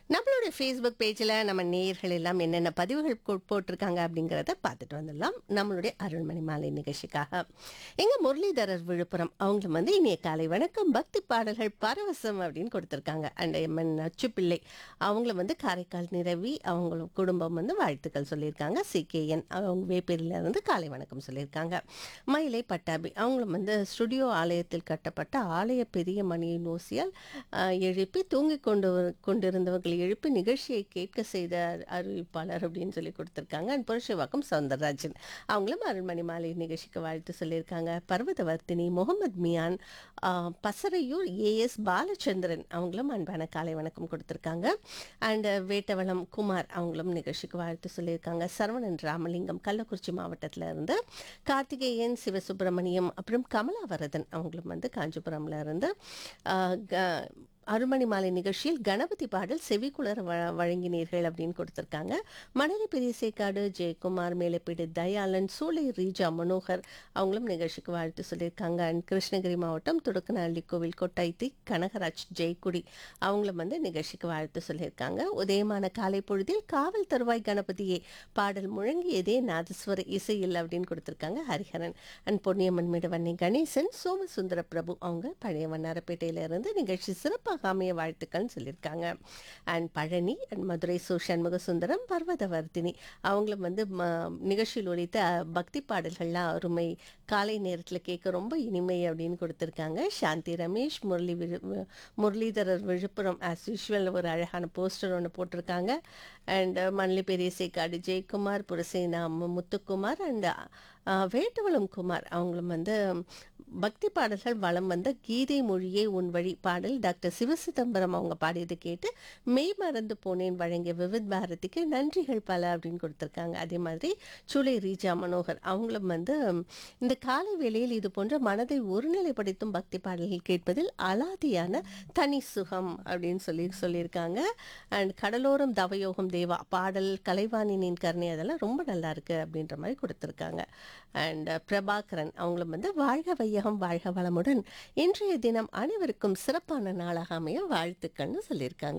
நம்மளுடைய ஃபேஸ்புக் பேஜில் நம்ம நேயர்கள் எல்லாம் என்னென்ன பதிவுகள் போ- போட்டிருக்காங்க அப்படிங்கிறத பார்த்துட்டு வந்துடலாம் நம்மளுடைய அருள்மணி மாலை நிகழ்ச்சிக்காக எங்க முரளிதரர் விழுப்புரம் அவங்க வந்து இனிய காலை வணக்கம் பக்தி பாடல்கள் பரவசம் அப்படின்னு கொடுத்துருக்காங்க அண்ட் எம்என் நச்சுப்பிள்ளை அவங்கள வந்து காரைக்கால் நிரவி அவங்க குடும்பம் வந்து வாழ்த்துக்கள் சொல்லியிருக்காங்க சிகேஎன் அவங்க வேப்பேரியில இருந்து காலை வணக்கம் சொல்லியிருக்காங்க மயிலை பட்டாபி அவங்களும் வந்து ஸ்டுடியோ ஆலயத்தில் கட்டப்பட்ட ஆலய பெரிய மணியின் ஓசியால் ஆஹ், எழுப்பி தூங்கிக் கொண்டு கொண்டிருந்தவர்களை எழுப்பி நிகழ்ச்சியை கேட்க செய்த அறி- அறிவிப்பாளர் அப்படின்னு சொல்லி கொடுத்துருக்காங்க அண்ட் புருஷவாக்கம் சவுந்தரராஜன் அவங்களும் அருள்மணி மாலை நிகழ்ச்சிக்கு வாழ்த்து சொல்லியிருக்காங்க பர்வதவர்த்தினி முகமது மியான் ஆஹ், பசறையூர் ஏஎஸ் பாலச்சந்திரன் அவங்களும் அன்பான காலை வணக்கம் கொடுத்துருக்காங்க அண்ட் வேட்டவளம் குமார் அவங்களும் நிகழ்ச்சிக்கு வாழ்த்து சொல்லியிருக்காங்க சரவணன் ராமலிங்கம் கள்ளக்குறிச்சி மாவட்டத்தில் இருந்து கார்த்திகேயன் சிவசுப்பிரமணியம் அப்புறம் கமலாவரதன் அவங்களும் வந்து காஞ்சிபுரம்ல இருந்து ஆஹ், க- அருள்மணி மாலை நிகழ்ச்சியில் கணபதி பாடல் செவிக்குளர் வ வழங்கினீர்கள் அப்படின்னு கொடுத்துருக்காங்க மணலி பெரியசேக்காடு ஜெயக்குமார் மேலப்பீடு தயாளன் சூளை ரீஜா மனோகர் அவங்களும் நிகழ்ச்சிக்கு வாழ்த்து சொல்லியிருக்காங்க அண்ட் கிருஷ்ணகிரி மாவட்டம் துடுக்கநள்ளி கோவில் கொட்டாய்த்தி கனகராஜ் ஜெயக்குடி அவங்களும் வந்து நிகழ்ச்சிக்கு வாழ்த்து சொல்லியிருக்காங்க உதயமான காலை பொழுதில் காவல் தருவாய் கணபதியே பாடல் முழங்கியதே நாதஸ்வர இசையில் அப்படின்னு கொடுத்துருக்காங்க ஹரிஹரன் அண்ட் பொன்னியம்மன் மிடவண்ணி கணேசன் சோமசுந்தர பிரபு அவங்க பழைய வண்ணாரப்பேட்டையில இருந்து நிகழ்ச்சி சிறப்பாக அமைய வாழ்த்துக்கள்னு சொல்லியிருக்காங்க அண்ட் பழனி அண்ட் மதுரை சு சண்முக சுந்தரம் பர்வதவர்த்தினி அவங்களும் வந்து ம- நிகழ்ச்சியில் ஒழித்த பக்தி பாடல்கள்லாம் அருமை காலை நேரத்தில் கேட்க ரொம்ப இனிமை அப்படின்னு கொடுத்துருக்காங்க சாந்தி ரமேஷ் முரளி விழு முரளிதரர் விழுப்புரம் ஆஸ் யூஷுவல் ஒரு அழகான போஸ்டர் ஒன்று போட்டிருக்காங்க அண்ட் மணலி பெரியசேக்காடு ஜெயக்குமார் புரசேனா மு- முத்துக்குமார் அண்ட் வேட்டுவளம் குமார் அவங்களும் வந்து பக்தி பாடல்கள் வளம் வந்த கீதை மொழியே உன் வழி பாடல் டாக்டர் சிவசிதம்பரம் அவங்க பாடியது கேட்டு மெய் மறந்து போனேன் வழங்கிய விவித் பாரதிக்கு நன்றிகள் பல அப்படின்னு கொடுத்துருக்காங்க அதே மாதிரி சூளை ரீஜா மனோகர் அவங்களும் வந்து இந்த காலை வேளையில் இது போன்ற மனதை ஒருநிலைப்படுத்தும் பக்தி பாடல்கள் கேட்பதில் அலாதியான தனி சுகம் அப்படின்னு சொல்லி சொல்லியிருக்காங்க அண்ட் கடலோரம் தவயோகம் தேவா பாடல் கலைவாணினின் கருணை அதெல்லாம் ரொம்ப நல்லா இருக்கு அப்படின்ற மாதிரி கொடுத்துருக்காங்க அண்ட் பிரபாகரன் அவங்களும் வந்து வாழ்க வையகம் வாழ்க வளமுடன் இன்றைய தினம் அனைவருக்கும் சிறப்பான நாளாக அமைய வாழ்த்துக்கள்னு சொல்லியிருக்காங்க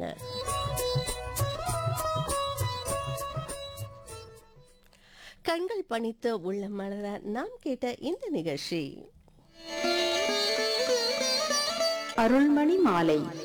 கண்கள் பணித்து உள்ள மலர நாம் கேட்ட இந்த நிகழ்ச்சி அருள்மணி மாலை